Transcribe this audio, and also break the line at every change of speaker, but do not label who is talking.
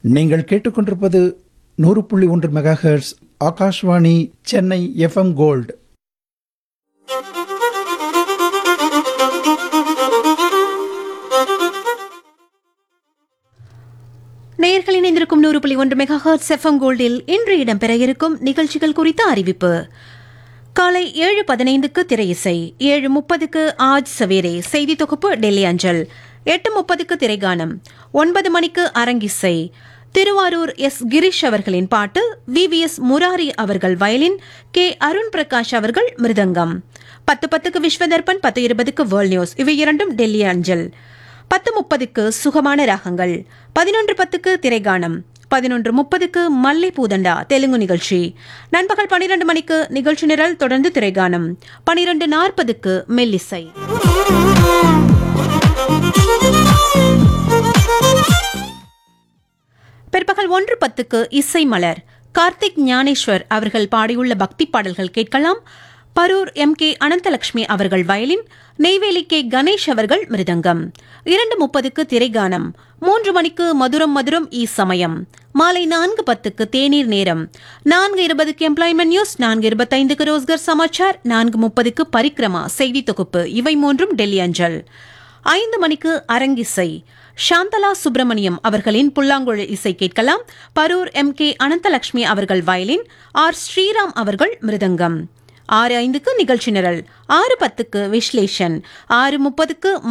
நீங்கள் கேட்டுக்கொண்டிருப்பது நூறு புள்ளி ஒன்று mega hertz Akashvani Chennai FM gold
நேயர்கள் இணைந்திருக்கும் நூறு புள்ளி ஒன்று மெகா ஹர்ட்ஸ் எஃப்எம் கோல்டில் இன்று இடம்பெற இருக்கும் நிகழ்ச்சிகள் குறித்த அறிவிப்பு காலை ஏழு பதினைந்துக்கு திரையிசை ஏழு முப்பதுக்கு ஆஜ் சவேரே செய்தி தொகுப்பு டெல்லி அஞ்சல் எட்டு முப்பதுக்கு திரைகானம் ஒன்பது மணிக்கு அரங்கிசை திருவாரூர் எஸ் கிரீஷ் அவர்களின் பாட்டு வி வி எஸ் முராரி அவர்கள் வயலின் கே அருண் பிரகாஷ் அவர்கள் மிருதங்கம் பத்து பத்துக்கு விஸ்வதர்பன் பத்து இருபதுக்கு வேர்ல்ட் நியூஸ் இவை இரண்டும் டெல்லி அஞ்சல் பத்து முப்பதுக்கு சுகமான ராகங்கள் பதினொன்று பத்துக்கு திரைகானம் பதினொன்று முப்பதுக்கு மல்லை பூதண்டா தெலுங்கு நிகழ்ச்சி நண்பகல் பனிரெண்டு மணிக்கு நிகழ்ச்சி நிரல் தொடர்ந்து திரைகானம் பனிரெண்டு நாற்பதுக்கு மெல்லிசை பிற்பகல் ஒன்று பத்துக்கு இசை மலர் கார்த்திக் ஞானேஸ்வர் அவர்கள் பாடியுள்ள பக்தி பாடல்கள் கேட்கலாம் பரூர் எம் கே அனந்தலட்சுமி அவர்கள் வயலின் நெய்வேலி கே கணேஷ் அவர்கள் மிருதங்கம் இரண்டு முப்பதுக்கு திரைகானம் மூன்று மணிக்கு மதுரம் மதுரம் ஈ சமயம் மாலை நான்கு பத்துக்கு தேநீர் நேரம் நான்கு இருபதுக்கு எம்ப்ளாய்மெண்ட் நியூஸ் நான்கு இருபத்தைந்துக்கு ரோஸ்கர் சமாச்சார் நான்கு முப்பதுக்கு பரிக்ரமா செய்தி தொகுப்பு இவை மூன்றும் டெல்லி அஞ்சல் ஐந்து மணிக்கு அரங்கிசை சாந்தலா சுப்பிரமணியம் அவர்களின் புல்லாங்குழல் இசை கேட்கலாம் பரூர் எம் கே அனந்தலட்சுமி அவர்கள் வயலின் ஆர் ஸ்ரீராம் அவர்கள் மிருதங்கம் ஆறு ஐந்துக்கு நிகழ்ச்சி நிரல் ஆறு பத்துக்கு விஸ்லேஷன் ஆறு முப்பதுக்கு